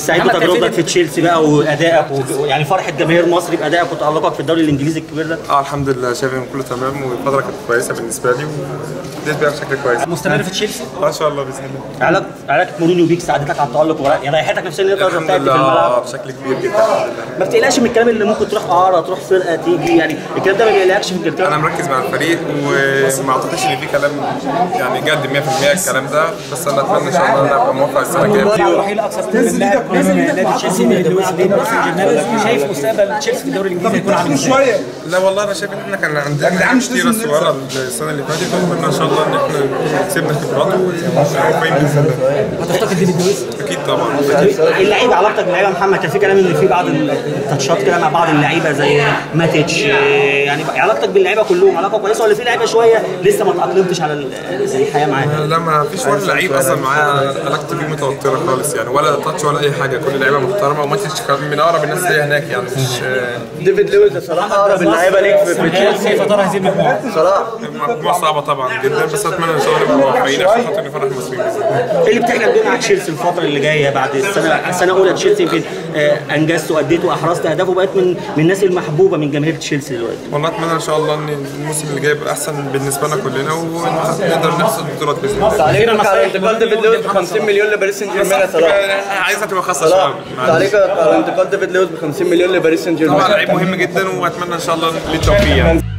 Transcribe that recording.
سعيد محمد بتجربتك كان في تشيلسي بقى وادائك و- يعني فرحه جماهير مصر بادائك وتالقك في الدوري الانجليزي الكبير ده اه الحمد لله شايف ان كله تمام والفتره كانت كويسه بالنسبه لي واديت بيها بشكل كويس مستمر في تشيلسي ما شاء الله باذن الله علاقه علاقه مورينيو بيك ساعدتك على التالق ورا- يعني ريحتك نفسيا ان انت تقدر الحمد تأدي في لله الملعب آه، بشكل كبير جدا الحمد لله ما بتقلقش من الكلام اللي ممكن تروح اعاره تروح فرقه تيجي يعني الكلام ده ما بيقلقكش في انا انجلترا مركز مع الفريق وما اعتقدش ان في كلام يعني جد 100% الكلام ده بس انا اتمنى ان شاء الله ان انا ابقى موفق السنه الجايه رحيل اقصى من لاعب نادي تشيلسي من لويس لين باريس سان جيرمان شايف مستقبل تشيلسي في الدوري الانجليزي هيكون عامل ازاي؟ لا والله انا شايف ان احنا كان عندنا حاجات كتيره صغيره السنه اللي فاتت واتمنى ان شاء الله ان احنا كسبنا خبرات وموفقين باذن الله هتفتقد ديفيد لويس اكيد طبعا اللعيبه علاقتك باللعيبه يا محمد كان في كلام ان في بعض التاتشات كده مع بعض اللعيبه زي ماتيتش آه، يعني علاقتك باللعيبه كلهم علاقه كويسه ولا في لعيبه شويه لسه ما تاقلمتش على ال- الحياه معاها لا ما فيش ولا لعيب اصلا معاه علاقتي بيه متوتره خالص يعني ولا تاتش ولا اي حاجه كل اللعيبه محترمه وماتش كان من اقرب الناس ليا هناك يعني مش ديفيد لويس بصراحه اقرب اللعيبه ليك في في تشيلسي كيف ترى هذه المجموعه؟ صلاح مجموعه صعبه طبعا جدا بس اتمنى ان شاء الله نبقى موفقين عشان خاطر نفرح المصريين باذن الله ايه اللي بتحلم بيه مع تشيلسي الفتره اللي جايه بعد السنه السنه الاولى تشيلسي يمكن آه، انجزت واديت واحرزت اهداف وبقيت من من الناس المحبوبه من جماهير تشيلسي دلوقتي والله اتمنى ان شاء الله ان الموسم اللي جاي يبقى احسن بالنسبه لنا كلنا ونقدر نحصد بطولات باذن الله تعليقك على انتقال ديفيد لويس ب 50 مليون لباريس سان جيرمان يا صلاح عايزها تبقى خاصه صلاح شويه تعليقك على انتقال ديفيد لويس ب 50 مليون لباريس سان طبعا جيرمان لعيب مهم جدا واتمنى ان شاء الله للتوفيق يعني